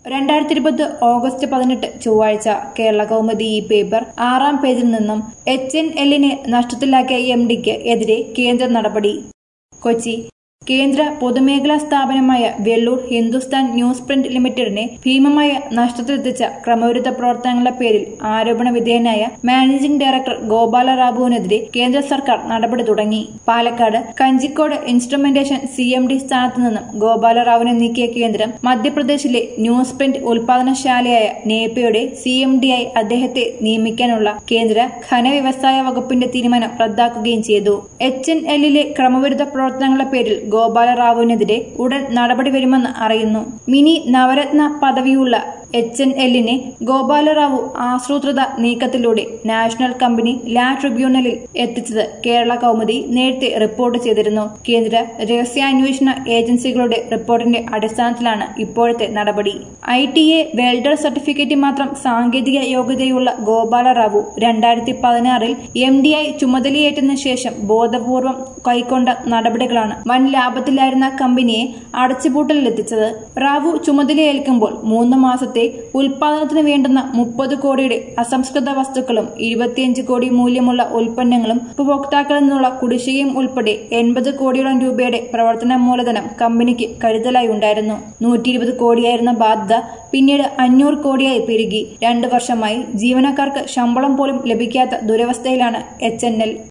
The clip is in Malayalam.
രണ്ടായിരത്തി ഇരുപത് ഓഗസ്റ്റ് പതിനെട്ട് ചൊവ്വാഴ്ച കേരള കൗമുദി ഈ പേപ്പർ ആറാം പേജിൽ നിന്നും എച്ച് എൻ എല്ലിനെ നഷ്ടത്തിലാക്കിയ എം ഡിക്ക് എതിരെ കേന്ദ്ര നടപടി കൊച്ചി കേന്ദ്ര പൊതുമേഖലാ സ്ഥാപനമായ വെള്ളൂർ ഹിന്ദുസ്ഥാൻ ന്യൂസ് പ്രിന്റ് ലിമിറ്റഡിനെ ഭീമമായ നഷ്ടത്തിലെത്തിച്ച ക്രമവിരുദ്ധ പ്രവർത്തനങ്ങളുടെ പേരിൽ ആരോപണ വിധേയനായ മാനേജിംഗ് ഡയറക്ടർ ഗോപാല റാവുവിനെതിരെ കേന്ദ്ര സർക്കാർ നടപടി തുടങ്ങി Palakkad Kanjikode instrumentation C M D സ്ഥാനത്ത് നിന്നും ഗോപാല റാവുവിനെ നീക്കിയ കേന്ദ്രം മധ്യപ്രദേശിലെ ന്യൂസ് പ്രിന്റ് ഉൽപാദനശാലയായ നേപ്പയുടെ സി എം ഡി ആയി അദ്ദേഹത്തെ നിയമിക്കാനുള്ള കേന്ദ്ര ഖനവ്യവസായ വകുപ്പിന്റെ തീരുമാനം റദ്ദാക്കുകയും ചെയ്തു എച്ച് എൻ എല്ലിലെ ക്രമവിരുദ്ധ പ്രവർത്തനങ്ങളുടെ പേരിൽ ഗോപാല റാവുവിനെതിരെ ഉടൻ നടപടി വരുമെന്ന് അറിയുന്നു മിനി നവരത്ന പദവിയുള്ള എച്ച് എൻ എല്ലിനെ ഗോപാലറാവു ആസൂത്രിത നീക്കത്തിലൂടെ നാഷണൽ കമ്പനി ലാ ട്രിബ്യൂണലിൽ എത്തിച്ചത് കേരള കൗമുദി നേരത്തെ റിപ്പോർട്ട് ചെയ്തിരുന്നു കേന്ദ്ര രഹസ്യാന്വേഷണ ഏജൻസികളുടെ റിപ്പോർട്ടിന്റെ അടിസ്ഥാനത്തിലാണ് ഇപ്പോഴത്തെ നടപടി I T A welder certificate മാത്രം സാങ്കേതിക യോഗ്യതയുള്ള ഗോപാലറാവു രണ്ടായിരത്തി പതിനാറിൽ എം ഡി ഐ ചുമതലയേറ്റതിനു ശേഷം ബോധപൂർവം കൈക്കൊണ്ട നടപടികളാണ് വൻ ലാഭത്തിലായിരുന്ന കമ്പനിയെ അടച്ചുപൂട്ടലിലെത്തിച്ചത് റാവു ചുമതലയേൽക്കുമ്പോൾ മൂന്ന് മാസത്തെ ഉൽപാദനത്തിന് വേണ്ടുന്ന മുപ്പത് കോടിയുടെ അസംസ്കൃത വസ്തുക്കളും ഇരുപത്തിയഞ്ച് കോടി മൂല്യമുള്ള ഉൽപ്പന്നങ്ങളും ഉപഭോക്താക്കളിൽ നിന്നുള്ള കുടിശ്ശികയും ഉൾപ്പെടെ എൺപത് കോടിയോളം രൂപയുടെ പ്രവർത്തന മൂലധനം കമ്പനിക്ക് കരുതലായി ഉണ്ടായിരുന്നു നൂറ്റി ഇരുപത് കോടിയായിരുന്ന ബാധ്യത പിന്നീട് അഞ്ഞൂറ് കോടിയായി പെരുകി രണ്ടു വർഷമായി ജീവനക്കാർക്ക് ശമ്പളം പോലും ലഭിക്കാത്ത ദുരവസ്ഥയിലാണ് എച്ച്